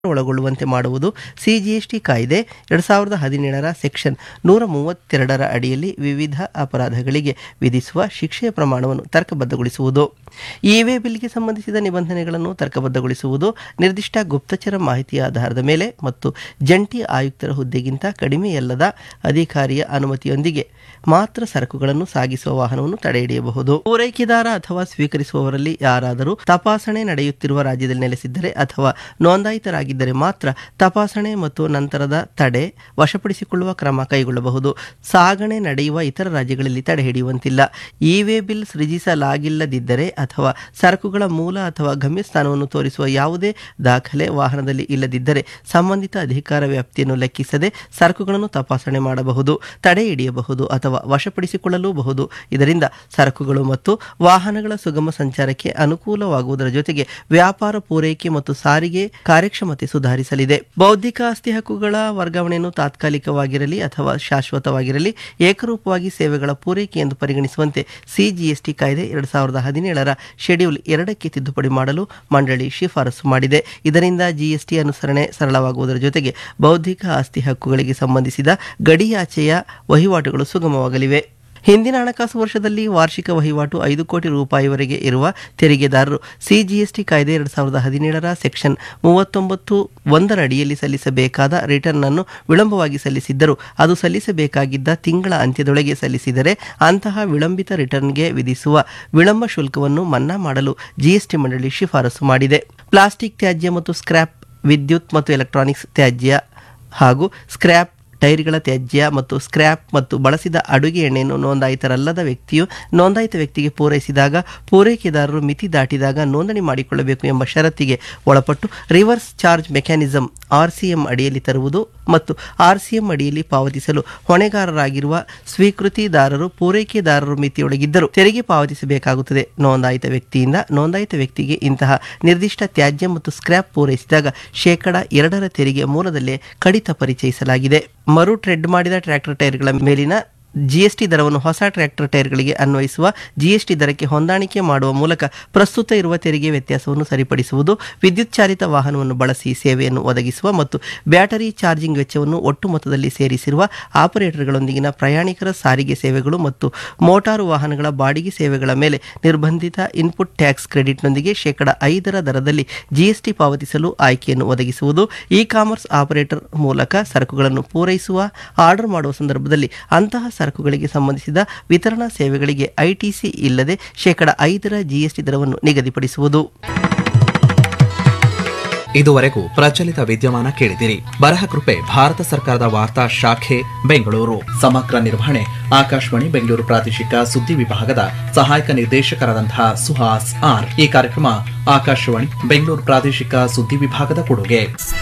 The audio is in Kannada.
ಒಳಗೊಳ್ಳುವಂತೆ ಮಾಡುವುದು ಸಿಜಿಎಸ್ಟಿ ಕಾಯ್ದೆ ಎರಡ್ ಸಾವಿರದ ಹದಿನೇಳರ ಸೆಕ್ಷನ್ ನೂರ ಮೂವತ್ತೆರಡರ ಅಡಿಯಲ್ಲಿ ವಿವಿಧ ಅಪರಾಧಗಳಿಗೆ ವಿಧಿಸುವ ಶಿಕ್ಷೆಯ ಪ್ರಮಾಣವನ್ನು ತರ್ಕಬದ್ಧಗೊಳಿಸುವುದು ಇ-ವೇ ಬಿಲ್ಗೆ ಸಂಬಂಧಿಸಿದ ನಿಬಂಧನೆಗಳನ್ನು ತರ್ಕಬದ್ಧಗೊಳಿಸುವುದು ನಿರ್ದಿಷ್ಟ ಗುಪ್ತಚರ ಮಾಹಿತಿಯ ಆಧಾರದ ಮೇಲೆ ಮತ್ತು ಜಂಟಿ ಆಯುಕ್ತರ ಹುದ್ದೆಗಿಂತ ಕಡಿಮೆಯಲ್ಲದ ಅಧಿಕಾರಿಯ ಅನುಮತಿಯೊಂದಿಗೆ ಮಾತ್ರ ಸರಕುಗಳನ್ನು ಸಾಗಿಸುವ ವಾಹನವನ್ನು ತಡೆಹಿಡಿಯಬಹುದು ಪೂರೈಕೆದಾರ ಅಥವಾ ಸ್ವೀಕರಿಸುವವರಲ್ಲಿ ಯಾರಾದರೂ ತಪಾಸಣೆ ನಡೆಯುತ್ತಿರುವ ರಾಜ್ಯದಲ್ಲಿ ನೆಲೆಸಿದ್ದರೆ ಅಥವಾ ನೋಂದಾಯಿತರಾಗಿದ್ದರೆ ಮಾತ್ರ ತಪಾಸಣೆ ಮತ್ತು ನಂತರದ ತಡೆ ವಶಪಡಿಸಿಕೊಳ್ಳುವ ಕ್ರಮ ಕೈಗೊಳ್ಳಬಹುದು ಸಾಗಣೆ ನಡೆಯುವ ಇತರ ರಾಜ್ಯಗಳಲ್ಲಿ ತಡೆ ಹಿಡಿಯುವಂತಿಲ್ಲ ಇ-ವೇ ಬಿಲ್ ಸೃಜಿಸಲಾಗಿಲ್ಲದಿದ್ದರೆ ಅಥವಾ ಸರಕುಗಳ ಮೂಲ ಅಥವಾ ಗಮ್ಯಸ್ಥಾನವನ್ನು ತೋರಿಸುವ ಯಾವುದೇ ದಾಖಲೆ ವಾಹನದಲ್ಲಿ ಇಲ್ಲದಿದ್ದರೆ ಸಂಬಂಧಿತ ಅಧಿಕಾರ ವ್ಯಾಪ್ತಿಯನ್ನು ಲೆಕ್ಕಿಸದೆ ಸರಕುಗಳನ್ನು ತಪಾಸಣೆ ಮಾಡಬಹುದು ತಡೆ ಹಿಡಿಯಬಹುದು ಅಥವಾ ವಶಪಡಿಸಿಕೊಳ್ಳಲೂಬಹುದು ಇದರಿಂದ ಸರಕುಗಳು ಮತ್ತು ವಾಹನಗಳ ಸುಗಮ ಸಂಚಾರಕ್ಕೆ ಅನುಕೂಲವಾಗುವುದರ ಜೊತೆಗೆ ವ್ಯಾಪಾರ ಪೂರೈಕೆ ಮತ್ತು ಸಾರಿಗೆ ಕಾರ್ಯಕ್ಷಮತೆ ಸುಧಾರಿಸಲಿದೆ ಬೌದ್ಧಿಕ ಆಸ್ತಿ ಹಕ್ಕುಗಳ ವರ್ಗಾವಣೆಯನ್ನು ತಾತ್ಕಾಲಿಕವಾಗಿರಲಿ ಅಥವಾ ಶಾಶ್ವತವಾಗಿರಲಿ ಏಕರೂಪವಾಗಿ ಸೇವೆಗಳ ಪೂರೈಕೆ ಎಂದು ಪರಿಗಣಿಸುವಂತೆ ಸಿಜಿಎಸ್ಟಿ ಕಾಯ್ದೆ ಎರಡ್ ಸಾವಿರದ ಹದಿನೇಳರ ಶೆಡ್ಯೂಲ್ ಎರಡಕ್ಕೆ ತಿದ್ದುಪಡಿ ಮಾಡಲು ಮಂಡಳಿ ಶಿಫಾರಸು ಮಾಡಿದೆ ಇದರಿಂದ ಜಿಎಸ್ಟಿ ಅನುಸರಣೆ ಸರಳವಾಗುವುದರ ಜೊತೆಗೆ ಬೌದ್ಧಿಕ ಆಸ್ತಿ ಹಕ್ಕುಗಳಿಗೆ ಸಂಬಂಧಿಸಿದ ಗಡಿಯಾಚೆಯ ವಹಿವಾಟುಗಳು ಸುಗಮವಾಗಲಿವೆ ಹಿಂದಿನ ಹಣಕಾಸು ವರ್ಷದಲ್ಲಿ ವಾರ್ಷಿಕ ವಹಿವಾಟು ಐದು ಕೋಟಿ ರೂಪಾಯಿವರೆಗೆ ಇರುವ ತೆರಿಗೆದಾರರು ಸಿಜಿಎಸ್ಟಿ ಕಾಯ್ದೆ ಎರಡ್ ಸಾವಿರದ ಹದಿನೇಳರ ಸೆಕ್ಷನ್ ಮೂವತ್ತೊಂಬತ್ತು ಒಂದರ ಅಡಿಯಲ್ಲಿ ಸಲ್ಲಿಸಬೇಕಾದ ರಿಟರ್ನ್ ಅನ್ನು ವಿಳಂಬವಾಗಿ ಸಲ್ಲಿಸಿದ್ದರೂ ಅದು ಸಲ್ಲಿಸಬೇಕಾಗಿದ್ದ ತಿಂಗಳ ಅಂತ್ಯದೊಳಗೆ ಸಲ್ಲಿಸಿದರೆ ಅಂತಹ ವಿಳಂಬಿತ ರಿಟರ್ನ್ಗೆ ವಿಧಿಸುವ ವಿಳಂಬ ಶುಲ್ಕವನ್ನು ಮನ್ನಾ ಮಾಡಲು ಜಿಎಸ್ಟಿ ಮಂಡಳಿ ಶಿಫಾರಸು ಮಾಡಿದೆ ಪ್ಲಾಸ್ಟಿಕ್ ತ್ಯಾಜ್ಯ ಮತ್ತು ಸ್ಕ್ರ್ಯಾಪ್ ವಿದ್ಯುತ್ ಮತ್ತು ಎಲೆಕ್ಟ್ರಾನಿಕ್ಸ್ ತ್ಯಾಜ್ಯ ಹಾಗೂ ಸ್ಕ್ರ್ಯಾಪ್ ಟೈರ್ಗಳ ತ್ಯಾಜ್ಯ ಮತ್ತು ಸ್ಕ್ರ್ಯಾಪ್ ಮತ್ತು ಬಳಸಿದ ಅಡುಗೆ ಎಣ್ಣೆಯನ್ನು ನೋಂದಾಯಿತರಲ್ಲದ ವ್ಯಕ್ತಿಯು ನೋಂದಾಯಿತ ವ್ಯಕ್ತಿಗೆ ಪೂರೈಸಿದಾಗ ಪೂರೈಕೆದಾರರು ಮಿತಿ ದಾಟಿದಾಗ ನೋಂದಣಿ ಮಾಡಿಕೊಳ್ಳಬೇಕು ಎಂಬ ಷರತ್ತಿಗೆ ಒಳಪಟ್ಟು ರಿವರ್ಸ್ ಚಾರ್ಜ್ ಮೆಕ್ಯಾನಿಸಂ ಆರ್ಸಿಎಂ ಅಡಿಯಲ್ಲಿ ತರುವುದು ಮತ್ತು ಆರ್ಸಿಎಂ ಅಡಿಯಲ್ಲಿ ಪಾವತಿಸಲು ಹೊಣೆಗಾರರಾಗಿರುವ ಸ್ವೀಕೃತಿದಾರರು ಪೂರೈಕೆದಾರರು ಮಿತಿಯೊಳಗಿದ್ದರೂ ತೆರಿಗೆ ಪಾವತಿಸಬೇಕಾಗುತ್ತದೆ ನೋಂದಾಯಿತ ವ್ಯಕ್ತಿಯಿಂದ ನೋಂದಾಯಿತ ವ್ಯಕ್ತಿಗೆ ಇಂತಹ ನಿರ್ದಿಷ್ಟ ತ್ಯಾಜ್ಯ ಮತ್ತು ಸ್ಕ್ರ್ಯಾಪ್ ಪೂರೈಸಿದಾಗ ಶೇಕಡ ಎರಡರ ತೆರಿಗೆ ಮೂಲದಲ್ಲೇ ಕಡಿತ ಪರಿಚಯಿಸಲಾಗಿದೆ ಮರು ಟ್ರೆಡ್ ಮಾಡಿದ ಟ್ರ್ಯಾಕ್ಟರ್ ಟೈರ್ಗಳ ಮೇಲಿನ ಜಿಎಸ್ಟಿ ದರವನ್ನು ಹೊಸ ಟ್ರ್ಯಾಕ್ಟರ್ ಟೈರ್ಗಳಿಗೆ ಅನ್ವಯಿಸುವ ಜಿಎಸ್ಟಿ ದರಕ್ಕೆ ಹೊಂದಾಣಿಕೆ ಮಾಡುವ ಮೂಲಕ ಪ್ರಸ್ತುತ ಇರುವ ತೆರಿಗೆ ವ್ಯತ್ಯಾಸವನ್ನು ಸರಿಪಡಿಸುವುದು ವಿದ್ಯುತ್ ಚಾಲಿತ ವಾಹನವನ್ನು ಬಳಸಿ ಸೇವೆಯನ್ನು ಒದಗಿಸುವ ಮತ್ತು ಬ್ಯಾಟರಿ ಚಾರ್ಜಿಂಗ್ ವೆಚ್ಚವನ್ನು ಒಟ್ಟು ಮೊತ್ತದಲ್ಲಿ ಸೇರಿಸಿರುವ ಆಪರೇಟರ್ಗಳೊಂದಿಗಿನ ಪ್ರಯಾಣಿಕರ ಸಾರಿಗೆ ಸೇವೆಗಳು ಮತ್ತು ಮೋಟಾರು ವಾಹನಗಳ ಬಾಡಿಗೆ ಸೇವೆಗಳ ಮೇಲೆ ನಿರ್ಬಂಧಿತ ಇನ್ಪುಟ್ ಟ್ಯಾಕ್ಸ್ ಕ್ರೆಡಿಟ್ನೊಂದಿಗೆ ಶೇಕಡ ಐದರ ದರದಲ್ಲಿ ಜಿಎಸ್ಟಿ ಪಾವತಿಸಲು ಆಯ್ಕೆಯನ್ನು ಒದಗಿಸುವುದು ಇ ಕಾಮರ್ಸ್ ಆಪರೇಟರ್ ಮೂಲಕ ಸರಕುಗಳನ್ನು ಪೂರೈಸುವ ಆರ್ಡರ್ ಮಾಡುವ ಸಂದರ್ಭದಲ್ಲಿ ಅಂತಹ ಸರಕುಗಳಿಗೆ ಸಂಬಂಧಿಸಿದ ವಿತರಣಾ ಸೇವೆಗಳಿಗೆ ಐಟಿಸಿ ಇಲ್ಲದೆ ಶೇಕಡ ಐದರ ಜಿಎಸ್ಟಿ ದರವನ್ನು ನಿಗದಿಪಡಿಸುವುದು ಇದುವರೆಗೂ ಪ್ರಚಲಿತ ವಿದ್ಯಮಾನ ಕೇಳಿದಿರಿ ಬರಹ ಕೃಪೆ ಭಾರತ ಸರ್ಕಾರದ ವಾರ್ತಾ ಶಾಖೆ ಬೆಂಗಳೂರು ಸಮಗ್ರ ನಿರ್ವಹಣೆ ಆಕಾಶವಾಣಿ ಬೆಂಗಳೂರು ಪ್ರಾದೇಶಿಕ ಸುದ್ದಿ ವಿಭಾಗದ ಸಹಾಯಕ ನಿರ್ದೇಶಕರಾದಂತಹ ಸುಹಾಸ್ ಆರ್ ಈ ಕಾರ್ಯಕ್ರಮ ಆಕಾಶವಾಣಿ ಬೆಂಗಳೂರು ಪ್ರಾದೇಶಿಕ ಸುದ್ದಿ ವಿಭಾಗದ ಕೊಡುಗೆ